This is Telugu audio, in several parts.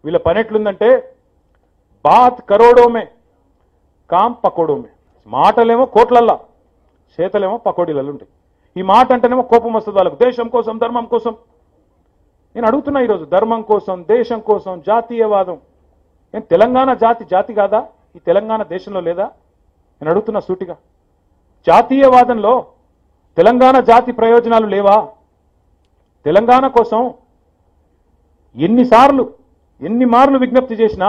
వీళ్ళ పని ఎట్లుందంటే బాత్ కరోడోమే కామ్ పకోడోమే మాటలేమో కోట్లల్లా చేతలేమో పకోడీలలో ఉంటాయి ఈ మాట అంటేనేమో కోపం వస్తుంది వాళ్ళకు దేశం కోసం ధర్మం కోసం నేను అడుగుతున్నా ఈరోజు ధర్మం కోసం దేశం కోసం జాతీయవాదం ఏం తెలంగాణ జాతి జాతి కాదా ఈ తెలంగాణ దేశంలో లేదా నేను అడుగుతున్నా సూటిగా జాతీయవాదంలో తెలంగాణ జాతి ప్రయోజనాలు లేవా తెలంగాణ కోసం ఎన్నిసార్లు ఎన్ని మార్లు విజ్ఞప్తి చేసినా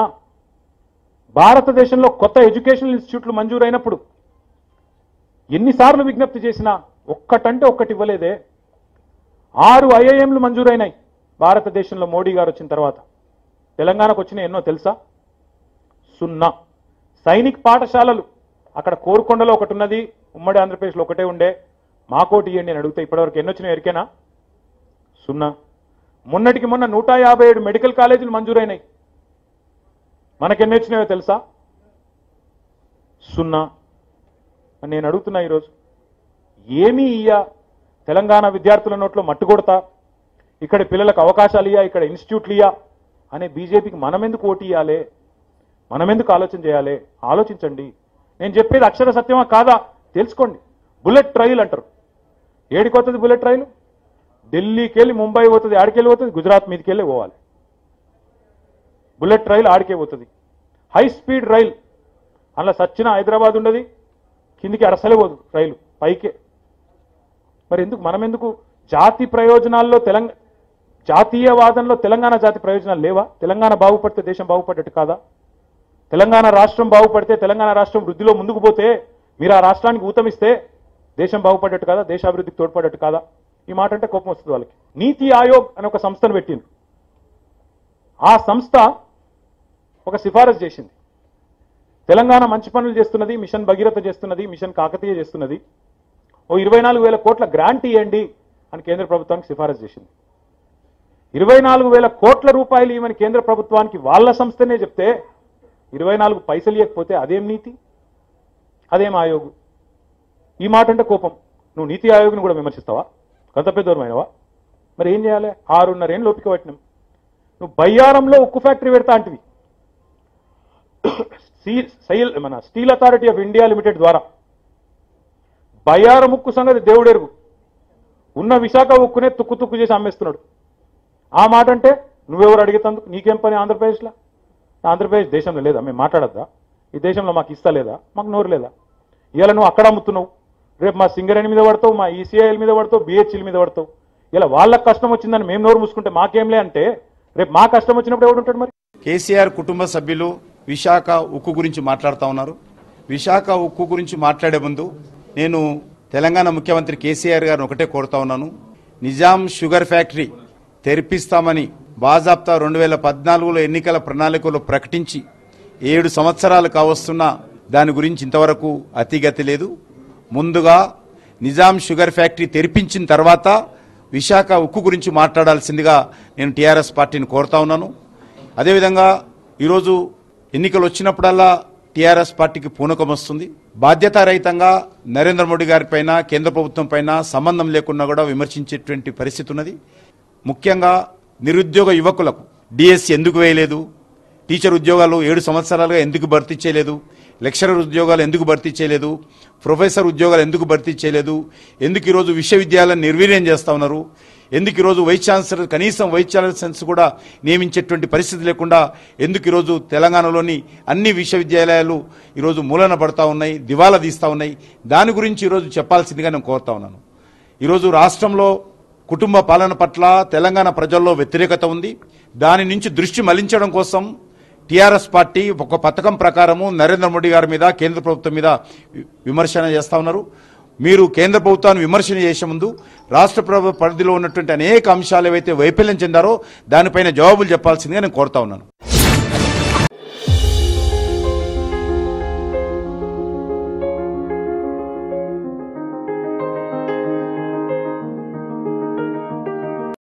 భారతదేశంలో కొత్త ఎడ్యుకేషనల్ ఇన్స్టిట్యూట్లు మంజూరైనప్పుడు ఎన్నిసార్లు విజ్ఞప్తి చేసినా ఒక్కటంటే ఒక్కటి ఇవ్వలేదే ఆరు ఐఐఎంలు మంజూరైనాయి భారతదేశంలో మోడీ గారు వచ్చిన తర్వాత తెలంగాణకు వచ్చిన ఎన్నో తెలుసా సున్నా సైనిక్ పాఠశాలలు అక్కడ కోరుకొండలో ఒకటి ఉన్నది ఉమ్మడి ఆంధ్రప్రదేశ్లో ఒకటే ఉండే మాకోటి ఇవ్వండి అని అడిగితే ఇప్పటివరకు ఎన్ని వచ్చినాయి ఎరికేనా సున్నా మొన్నటికి మొన్న నూట యాభై ఏడు మెడికల్ కాలేజీలు మంజూరైనాయి మనకెన్ని వచ్చినాయో తెలుసా సున్నా అని నేను అడుగుతున్నా ఈరోజు ఏమీ ఇయ్యా తెలంగాణ విద్యార్థుల నోట్లో మట్టు కొడతా ఇక్కడ పిల్లలకు అవకాశాలు ఇయ్యా ఇక్కడ ఇన్స్టిట్యూట్లు ఇయ్యా అనే బీజేపీకి మనం ఎందుకు ఓటు ఇయ్యాలి మనం ఎందుకు ఆలోచన చేయాలి ఆలోచించండి నేను చెప్పేది అక్షర సత్యమా కాదా తెలుసుకోండి బుల్లెట్ ట్రైల్ అంటారు ఏడికి వస్తుంది బుల్లెట్ ట్రైల్ ఢిల్లీకి వెళ్ళి ముంబై పోతుంది ఆడికి వెళ్ళి పోతుంది గుజరాత్ మీదకి వెళ్ళి పోవాలి బుల్లెట్ రైలు ఆడికే పోతుంది హై స్పీడ్ రైల్ అలా సచ్చిన హైదరాబాద్ ఉండదు కిందికి అరసలే పోదు రైలు పైకే మరి ఎందుకు మనం ఎందుకు జాతి ప్రయోజనాల్లో తెలంగాణ జాతీయవాదంలో తెలంగాణ జాతి ప్రయోజనాలు లేవా తెలంగాణ బాగుపడితే దేశం బాగుపడ్డట్టు కాదా తెలంగాణ రాష్ట్రం బాగుపడితే తెలంగాణ రాష్ట్రం వృద్ధిలో ముందుకు పోతే మీరు ఆ రాష్ట్రానికి ఊతమిస్తే దేశం బాగుపడ్డట్టు కాదా దేశాభివృద్ధికి తోడ్పడ్డట్టు కాదా ఈ మాట అంటే కోపం వస్తుంది వాళ్ళకి నీతి ఆయోగ్ అనే ఒక సంస్థను పెట్టింది ఆ సంస్థ ఒక సిఫారసు చేసింది తెలంగాణ మంచి పనులు చేస్తున్నది మిషన్ భగీరథ చేస్తున్నది మిషన్ కాకతీయ చేస్తున్నది ఓ ఇరవై నాలుగు వేల కోట్ల గ్రాంట్ ఇవ్వండి అని కేంద్ర ప్రభుత్వానికి సిఫారసు చేసింది ఇరవై నాలుగు వేల కోట్ల రూపాయలు ఇవ్వని కేంద్ర ప్రభుత్వానికి వాళ్ళ సంస్థనే చెప్తే ఇరవై నాలుగు పైసలు ఇవ్వకపోతే అదేం నీతి అదేం ఆయోగు ఈ మాట అంటే కోపం నువ్వు నీతి ఆయోగ్ని కూడా విమర్శిస్తావా గత పెద్దవరమైనవా మరి ఏం చేయాలి ఆరున్నరేళ్ళు ఓపిక పట్టినాం నువ్వు బయ్యారంలో ఉక్కు ఫ్యాక్టరీ పెడతా అంటివి స్టీల్ సైల్ మన steel authority of India limited ద్వారా బయ్యారం ఉక్కు సంగతి దేవుడెరుగు ఉన్న విశాఖ ఉక్కునే తుక్కు తుక్కు చేసి అమ్మేస్తున్నాడు ఆ మాట అంటే నువ్వెవరు అడిగేతందుకు నీకేం పని ఆంధ్రప్రదేశ్లో ఆంధ్రప్రదేశ్ దేశంలో లేదా మేము మాట్లాడద్దా ఈ దేశంలో మాకు ఇస్తా లేదా మాకు నోరు లేదా ఇవాళ నువ్వు అక్కడ అమ్ముతున్నావు రేపు మా సింగరేణి మీద పడతావు మా ఈసీఐఎల్ మీద పడతావు బిహెచ్ఎల్ మీద పడతావు ఇలా వాళ్ళకి కష్టం వచ్చిందని మేము నోరు మూసుకుంటే మాకేంలే అంటే రేపు మా కష్టం వచ్చినప్పుడు ఎవడు ఉంటాడు మరి కేసీఆర్ కుటుంబ సభ్యులు విశాఖ ఉక్కు గురించి మాట్లాడుతూ ఉన్నారు విశాఖ ఉక్కు గురించి మాట్లాడే ముందు నేను తెలంగాణ ముఖ్యమంత్రి కేసీఆర్ గారిని ఒకటే కోరుతా ఉన్నాను నిజాం షుగర్ ఫ్యాక్టరీ తెరిపిస్తామని బాజాప్తా రెండు వేల పద్నాలుగులో ఎన్నికల ప్రణాళికలో ప్రకటించి ఏడు సంవత్సరాలు కావస్తున్నా దాని గురించి ఇంతవరకు అతిగతి లేదు ముందుగా నిజాం షుగర్ ఫ్యాక్టరీ తెరిపించిన తర్వాత విశాఖ ఉక్కు గురించి మాట్లాడాల్సిందిగా నేను టీఆర్ఎస్ పార్టీని కోరుతా ఉన్నాను అదేవిధంగా ఈరోజు ఎన్నికలు వచ్చినప్పుడల్లా టీఆర్ఎస్ పార్టీకి పూనకం వస్తుంది బాధ్యతారహితంగా నరేంద్ర మోడీ గారి పైన కేంద్ర ప్రభుత్వం పైన సంబంధం లేకుండా కూడా విమర్శించేటువంటి పరిస్థితి ఉన్నది ముఖ్యంగా నిరుద్యోగ యువకులకు డిఎస్సి ఎందుకు వేయలేదు టీచర్ ఉద్యోగాలు ఏడు సంవత్సరాలుగా ఎందుకు భర్తీ చేయలేదు లెక్చరర్ ఉద్యోగాలు ఎందుకు భర్తీ చేయలేదు ప్రొఫెసర్ ఉద్యోగాలు ఎందుకు భర్తీ చేయలేదు ఎందుకు ఈరోజు విశ్వవిద్యాలయాలను నిర్వీర్యం చేస్తా ఉన్నారు ఎందుకు ఈరోజు వైస్ ఛాన్సలర్ కనీసం వైస్ ఛాన్సలర్స్ కూడా నియమించేటువంటి పరిస్థితి లేకుండా ఎందుకు ఈరోజు తెలంగాణలోని అన్ని విశ్వవిద్యాలయాలు ఈరోజు మూలన పడతా ఉన్నాయి దివాలా తీస్తా ఉన్నాయి దాని గురించి ఈరోజు చెప్పాల్సిందిగా నేను కోరుతా ఉన్నాను ఈరోజు రాష్ట్రంలో కుటుంబ పాలన పట్ల తెలంగాణ ప్రజల్లో వ్యతిరేకత ఉంది దాని నుంచి దృష్టి మళ్లించడం కోసం టీఆర్ఎస్ పార్టీ ఒక పథకం ప్రకారము నరేంద్ర మోడీ గారి మీద కేంద్ర ప్రభుత్వం మీద వి- విమర్శన చేస్తా ఉన్నారు మీరు కేంద్ర ప్రభుత్వాన్ని విమర్శన చేసే ముందు రాష్ట్ర ప్రభుత్వ పరిధిలో ఉన్నటువంటి అనేక అంశాలు ఏవైతే వైఫల్యం చెందారో దానిపైన జవాబులు చెప్పాల్సిందిగా నేను కోరుతా ఉన్నాను